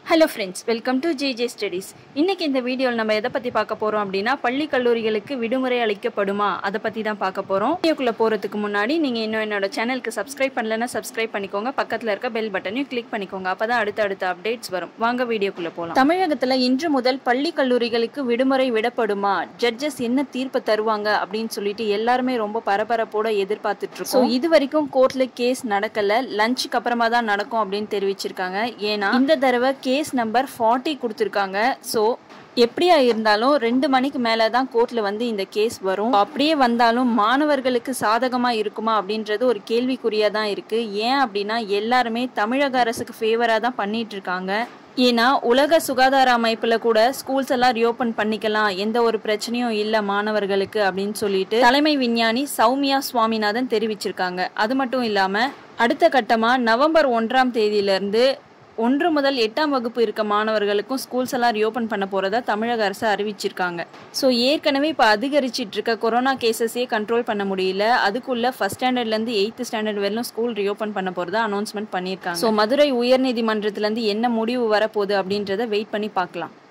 hello friends welcome to JJ studies இன்னைக்கு இந்த வீடியோவில் நம்ம எதை பற்றி பார்க்க போகிறோம் அப்படின்னா பள்ளி கல்லூரிகளுக்கு விடுமுறை அளிக்கப்படுமா அதை பற்றி தான் பார்க்க போகிறோம் வீடியோக்குள்ளே போகிறதுக்கு முன்னாடி நீங்கள் இன்னும் என்னோட சேனலுக்கு சப்ஸ்கிரைப் பண்ணலன்னா சப்ஸ்கிரைப் பண்ணிக்கோங்க பக்கத்தில் இருக்க பெல் பட்டனையும் கிளிக் பண்ணிக்கோங்க அப்போ தான் அடுத்த அடுத்த அப்டேட்ஸ் வரும் வாங்க வீடியோக்குள்ளே போகலாம் தமிழகத்தில் இன்று முதல் பள்ளி கல்லூரிகளுக்கு விடுமுறை விடப்படுமா ஜட்ஜஸ் என்ன தீர்ப்பு தருவாங்க அப்படின்னு சொல்லிட்டு எல்லாருமே ரொம்ப பரபரப்போட எதிர்பார்த்துட்டு இருக்கோம் So, இது வரைக்கும் கோர்ட்ல கேஸ் நடக்கல லஞ்சுக்கு அப்புறமா தான் நடக்கும் அப்படின்னு தெரிவிச்சிருக்காங்க ஏன்னா இந்த தடவை கேஸ் நம்பர் ஃபார்ட்டி கொடுத்துருக்காங்க ஸோ எப்படியா இருந்தாலும் ரெண்டு மணிக்கு மேலே தான் கோர்ட்டில் வந்து இந்த கேஸ் வரும் அப்படியே வந்தாலும் மாணவர்களுக்கு சாதகமாக இருக்குமா அப்படின்றது ஒரு கேள்விக்குறியாக தான் இருக்குது ஏன் அப்படின்னா எல்லாருமே தமிழக அரசுக்கு ஃபேவராக தான் பண்ணிட்டு இருக்காங்க ஏன்னா உலக சுகாதார அமைப்புல கூட ஸ்கூல்ஸ் எல்லாம் ரியோபன் பண்ணிக்கலாம் எந்த ஒரு பிரச்சனையும் இல்ல மாணவர்களுக்கு அப்படின்னு சொல்லிட்டு தலைமை விஞ்ஞானி சௌமியா சுவாமிநாதன் தெரிவிச்சிருக்காங்க அது மட்டும் இல்லாம அடுத்த கட்டமா நவம்பர் ஒன்றாம் தேதியிலிருந்து ஒன்று முதல் எட்டாம் வகுப்பு இருக்க மாணவர்களுக்கும் ஸ்கூல்ஸ் எல்லாம் ரியோபன் பண்ண போறதா தமிழக அரசு அறிவிச்சிருக்காங்க ஸோ ஏற்கனவே இப்போ அதிகரிச்சிட்டு இருக்க கொரோனா கேசஸே கண்ட்ரோல் பண்ண முடியல அதுக்குள்ள ஃபர்ஸ்ட் ஸ்டாண்டர்ட்ல இருந்து எயித்து ஸ்டாண்டர்ட் வரையிலும் ஸ்கூல் ரியோபன் பண்ண போறதா அனௌன்ஸ்மெண்ட் பண்ணியிருக்காங்க ஸோ மதுரை உயர்நீதிமன்றத்துல இருந்து என்ன முடிவு வரப்போகுது அப்படின்றத வெயிட் பண்ணி பார்க்கலாம்